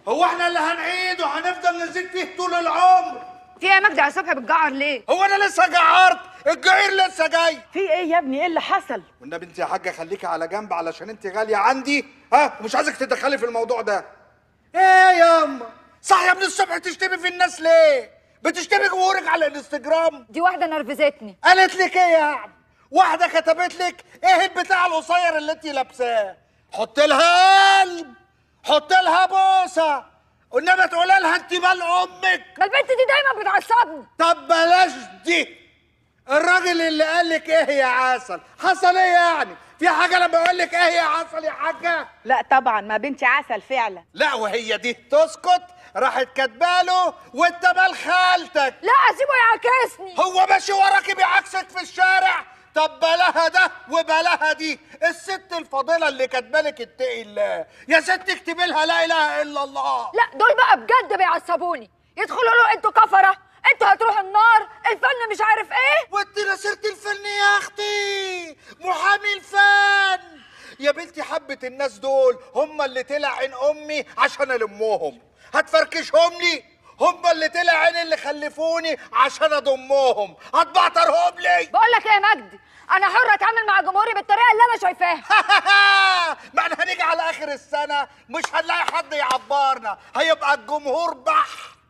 هو احنا اللي هنعيد وهنفضل نزيد فيه طول العمر في ايه يا مجدي على الصبح بتجعر ليه هو انا لسه جعرت الجعير لسه جاي في ايه يا ابني ايه اللي حصل والنبي انت يا حاجه خليكي على جنب علشان انت غاليه عندي ها ومش عايزك تتدخلي في الموضوع ده ايه يا اما صاحيه من الصبح تشتمي في الناس ليه بتشتمي جمهورك على الانستجرام دي واحده نرفزتني قالت لك ايه يعني واحده كتبت لك ايه البتاع القصير اللي انت لابساه حط لها قلب حط لها بوسه والنبي تقول لها انت مال امك ما البنت دي دايما بتعصبني طب بلاش دي الراجل اللي قال لك ايه يا عسل حصل ايه يعني في حاجه لما اقول لك ايه يا عسل يا حاجه لا طبعا ما بنتي عسل فعلا لا وهي دي تسكت راحت كاتباله وانت مال خالتك لا اسيبه يعاكسني هو ماشي وراكي بيعكسك في الشارع طب بلاها ده وبلاها دي الست الفاضله اللي كاتبالك اتقي الله يا ست اكتبي لها لا اله الا الله لا دول بقى بجد بيعصبوني يدخلوا له انتوا كفره انتوا هتروحوا النار الفن مش عارف ايه وانت نسرت الفن يا اختي محامي الفن يا بنتي حبة الناس دول هم اللي طلع عين امي عشان المهم هتفركشهم لي هم اللي طلع عين اللي خلفوني عشان اضمهم هتبعترهم لي بقول لك ايه يا مجدي انا حره اتعامل مع جمهوري بالطريقه اللي انا شايفاها ما احنا هنيجي على اخر السنة مش هنلاقي حد يعبرنا هيبقى الجمهور بح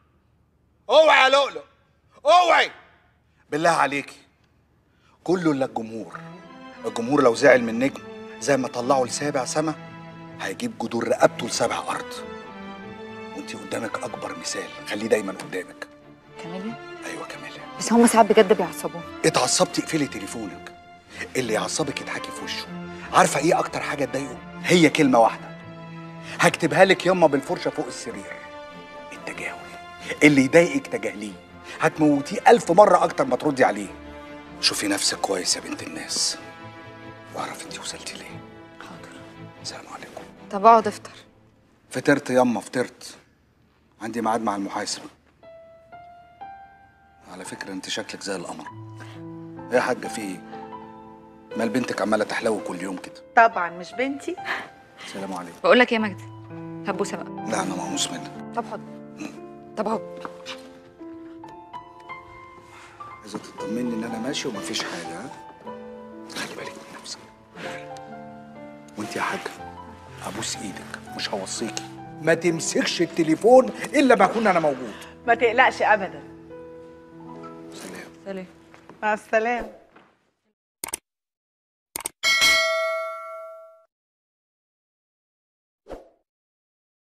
اوعي يا لؤلؤ اوعي بالله عليكي كله الا الجمهور الجمهور لو زعل من نجم زي ما طلعه لسابع سما هيجيب جدور رقبته لسابع ارض وانت قدامك اكبر مثال خليه دايما قدامك كاميليا ايوه كمال بس هم ساعات بجد بيعصبوني اتعصبتي اقفلي تليفونك اللي يعصبك يضحكي في وشه عارفه ايه اكتر حاجه تضايقه هي كلمه واحده هكتبها لك ياما بالفرشه فوق السرير التجاهل اللي يضايقك تجاهليه هتموتيه ألف مرة أكتر ما تردي عليه شوفي نفسك كويس يا بنت الناس واعرف انت وصلتي ليه حاضر السلام عليكم طب اقعد افطر فطرت ياما فطرت عندي ميعاد مع المحاسب على فكرة انت شكلك زي القمر ايه يا حاجة في ايه؟ مال بنتك عمالة تحلو كل يوم كده طبعا مش بنتي سلام عليكم بقول لك ايه يا مجدي هبوسه بقى لا انا مهووس منك طب حاضر طب اهو عايزة تطمني ان انا ماشي ومفيش حاجة ها؟ خلي بالك من نفسك وانت يا حاجة ابوس ايدك مش هوصيكي ما تمسكش التليفون الا ما اكون انا موجود ما تقلقش ابدا سلام سلام مع السلامه